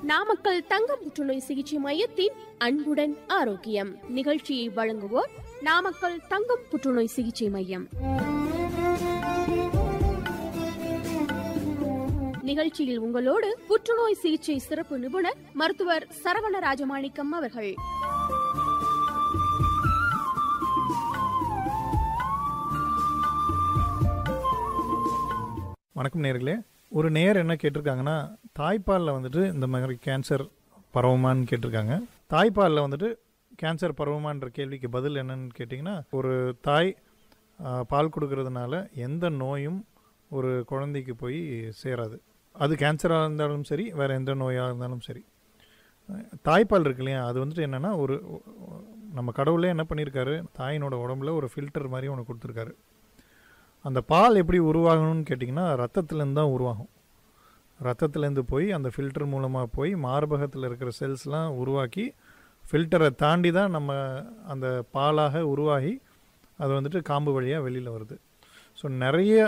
நாமக்கல் தங்க புற்றுநோய் சிகிச்சை மையத்தின் அன்புடன் ஆரோக்கியம் நிகழ்ச்சியை வழங்குவோர் நாமக்கல் தங்கம் புற்றுநோய் சிகிச்சை மையம் நிகழ்ச்சியில் உங்களோடு புற்றுநோய் சிகிச்சை சிறப்பு நிபுணர் மருத்துவர் சரவண ராஜமாணிக்கம் அவர்கள் வணக்கம் நேர்களே ஒரு நேர் என்ன கேட்டிருக்காங்கன்னா தாய்ப்பாலில் வந்துட்டு இந்த மாதிரி கேன்சர் பரவுமான்னு கேட்டிருக்காங்க தாய்ப்பாலில் வந்துட்டு கேன்சர் பரவுமான்ற கேள்விக்கு பதில் என்னன்னு கேட்டிங்கன்னா ஒரு தாய் ஆ, பால் கொடுக்கறதுனால எந்த நோயும் ஒரு குழந்தைக்கு போய் சேராது அது கேன்சராக இருந்தாலும் சரி வேறு எந்த நோயாக இருந்தாலும் சரி தாய்ப்பால் இருக்கு இல்லையா அது வந்துட்டு என்னென்னா ஒரு நம்ம கடவுளே என்ன பண்ணியிருக்காரு தாயினோட உடம்புல ஒரு ஃபில்டர் மாதிரி ஒன்று கொடுத்துருக்காரு அந்த பால் எப்படி உருவாகணும்னு கேட்டிங்கன்னா ரத்தத்துலேருந்து தான் உருவாகும் ரத்தத்துலேருந்து போய் அந்த ஃபில்டர் மூலமாக போய் மார்பகத்தில் இருக்கிற செல்ஸ்லாம் உருவாக்கி ஃபில்டரை தாண்டி தான் நம்ம அந்த பாலாக உருவாகி அது வந்துட்டு காம்பு வழியாக வெளியில் வருது ஸோ நிறைய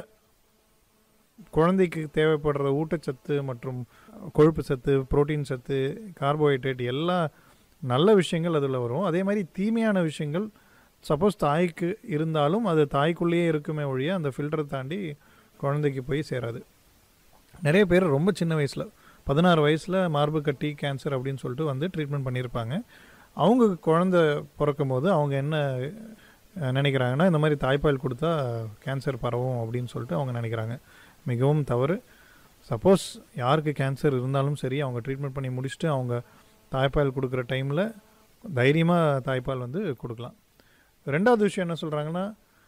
குழந்தைக்கு தேவைப்படுற ஊட்டச்சத்து மற்றும் கொழுப்பு சத்து புரோட்டீன் சத்து கார்போஹைட்ரேட் எல்லா நல்ல விஷயங்கள் அதில் வரும் அதே மாதிரி தீமையான விஷயங்கள் சப்போஸ் தாய்க்கு இருந்தாலும் அது தாய்க்குள்ளேயே இருக்குமே ஒழிய அந்த ஃபில்டரை தாண்டி குழந்தைக்கு போய் சேராது நிறைய பேர் ரொம்ப சின்ன வயசில் பதினாறு வயசில் மார்பு கட்டி கேன்சர் அப்படின்னு சொல்லிட்டு வந்து ட்ரீட்மெண்ட் பண்ணியிருப்பாங்க அவங்க குழந்தை பிறக்கும் போது அவங்க என்ன அஹ், நினைக்கிறாங்கன்னா இந்த மாதிரி தாய்ப்பால் கொடுத்தா கேன்சர் பரவும் அப்படின்னு சொல்லிட்டு அவங்க நினைக்கிறாங்க மிகவும் தவறு சப்போஸ் யாருக்கு கேன்சர் இருந்தாலும் சரி அவங்க ட்ரீட்மெண்ட் பண்ணி முடிச்சுட்டு அவங்க தாய்ப்பால் கொடுக்குற டைமில் தைரியமாக தாய்ப்பால் வந்து கொடுக்கலாம் ரெண்டாவது விஷயம் என்ன சொல்கிறாங்கன்னா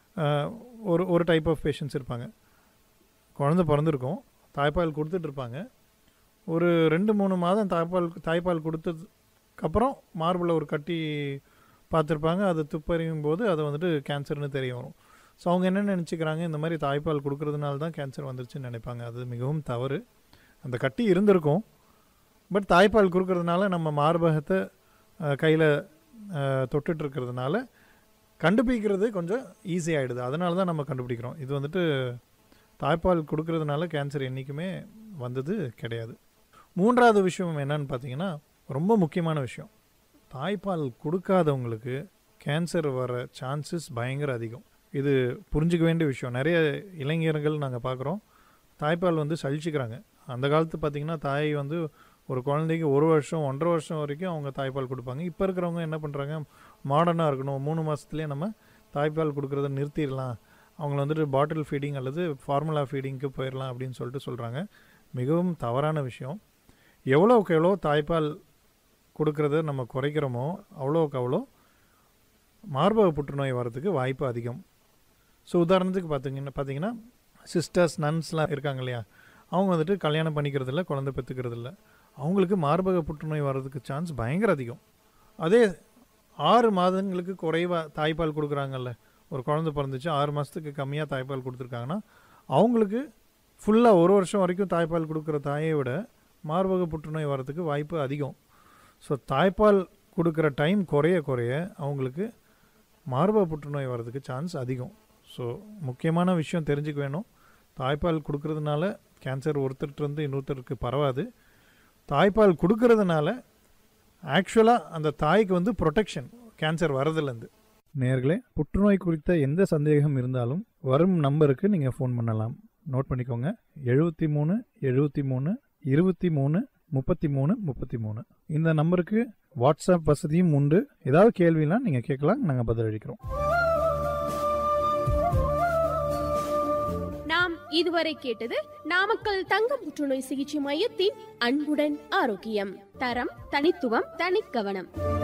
ஒரு ஒரு டைப் ஆஃப் பேஷண்ட்ஸ் இருப்பாங்க குழந்தை பிறந்திருக்கும் தாய்ப்பால் கொடுத்துட்ருப்பாங்க ஒரு ரெண்டு மூணு மாதம் தாய்ப்பால் தாய்ப்பால் கொடுத்ததுக்கப்புறம் மார்பில் ஒரு கட்டி பார்த்துருப்பாங்க அது துப்பறியும் போது அது வந்துட்டு கேன்சர்னு தெரிய வரும் ஸோ அவங்க என்ன நினச்சிக்கிறாங்க இந்த மாதிரி தாய்ப்பால் கொடுக்கறதுனால தான் கேன்சர் வந்துருச்சுன்னு நினைப்பாங்க அது மிகவும் தவறு அந்த கட்டி இருந்திருக்கும் பட் தாய்ப்பால் கொடுக்கறதுனால நம்ம மார்பகத்தை கையில் தொட்டுட்டு இருக்கிறதுனால கண்டுபிடிக்கிறது கொஞ்சம் ஈஸி ஆகிடுது அதனால தான் நம்ம கண்டுபிடிக்கிறோம் இது வந்துட்டு தாய்ப்பால் கொடுக்கறதுனால கேன்சர் என்றைக்குமே வந்தது கிடையாது மூன்றாவது விஷயம் என்னன்னு பார்த்தீங்கன்னா ரொம்ப முக்கியமான விஷயம் தாய்ப்பால் கொடுக்காதவங்களுக்கு கேன்சர் வர சான்சஸ் பயங்கர அதிகம் இது புரிஞ்சுக்க வேண்டிய விஷயம் நிறைய இளைஞர்கள் நாங்கள் பார்க்குறோம் தாய்ப்பால் வந்து சலிச்சுக்கிறாங்க அந்த காலத்து பார்த்திங்கன்னா தாய் வந்து ஒரு குழந்தைக்கு ஒரு வருஷம் ஒன்றரை வருஷம் வரைக்கும் அவங்க தாய்ப்பால் கொடுப்பாங்க இப்போ இருக்கிறவங்க என்ன பண்ணுறாங்க மாடர்னாக இருக்கணும் மூணு மாதத்துலேயே நம்ம தாய்ப்பால் கொடுக்குறத நிறுத்திடலாம் அவங்கள வந்துட்டு பாட்டில் ஃபீடிங் அல்லது ஃபார்முலா ஃபீடிங்க்கு போயிடலாம் அப்படின்னு சொல்லிட்டு சொல்கிறாங்க மிகவும் தவறான விஷயம் எவ்வளோக்கு எவ்வளோ தாய்ப்பால் கொடுக்கறத நம்ம குறைக்கிறோமோ அவ்வளோக்கு அவ்வளோ மார்பக புற்றுநோய் வர்றதுக்கு வாய்ப்பு அதிகம் ஸோ உதாரணத்துக்கு பார்த்தீங்கன்னா பார்த்தீங்கன்னா சிஸ்டர்ஸ் நன்ஸ்லாம் இருக்காங்க இல்லையா அவங்க வந்துட்டு கல்யாணம் பண்ணிக்கிறது இல்லை குழந்தை பெற்றுக்கிறது இல்லை அவங்களுக்கு மார்பக புற்றுநோய் வர்றதுக்கு சான்ஸ் பயங்கர அதிகம் அதே ஆறு மாதங்களுக்கு குறைவாக தாய்ப்பால் கொடுக்குறாங்கல்ல ஒரு குழந்தை பிறந்துச்சு ஆறு மாதத்துக்கு கம்மியாக தாய்ப்பால் கொடுத்துருக்காங்கன்னா அவங்களுக்கு ஃபுல்லாக ஒரு வருஷம் வரைக்கும் தாய்ப்பால் கொடுக்குற தாயை விட மார்பக புற்றுநோய் வர்றதுக்கு வாய்ப்பு அதிகம் ஸோ தாய்ப்பால் கொடுக்குற டைம் குறைய குறைய அவங்களுக்கு மார்பக புற்றுநோய் வர்றதுக்கு சான்ஸ் அதிகம் ஸோ முக்கியமான விஷயம் தெரிஞ்சுக்க வேணும் தாய்ப்பால் கொடுக்கறதுனால கேன்சர் ஒருத்தர்கிட்ட இருந்து இன்னொருத்தருக்கு பரவாது தாய்ப்பால் கொடுக்கறதுனால ஆக்சுவலாக அந்த தாய்க்கு வந்து ப்ரொடெக்ஷன் கேன்சர் வரதுலேருந்து நேர்களே புற்றுநோய் குறித்த எந்த சந்தேகம் இருந்தாலும் வரும் நம்பருக்கு நீங்கள் ஃபோன் பண்ணலாம் நோட் பண்ணிக்கோங்க எழுபத்தி மூணு எழுபத்தி மூணு இருபத்தி மூணு முப்பத்தி மூணு முப்பத்தி மூணு இந்த நம்பருக்கு வாட்ஸ்அப் வசதியும் உண்டு ஏதாவது கேள்வினா நீங்கள் கேட்கலாம் நாங்கள் பதிலளிக்கிறோம் நாம் இதுவரை கேட்டது நாமக்கல் தங்க புற்றுநோய் சிகிச்சை மையத்தின் அன்புடன் ஆரோக்கியம் தரம் தனித்துவம் தனிக்கவனம்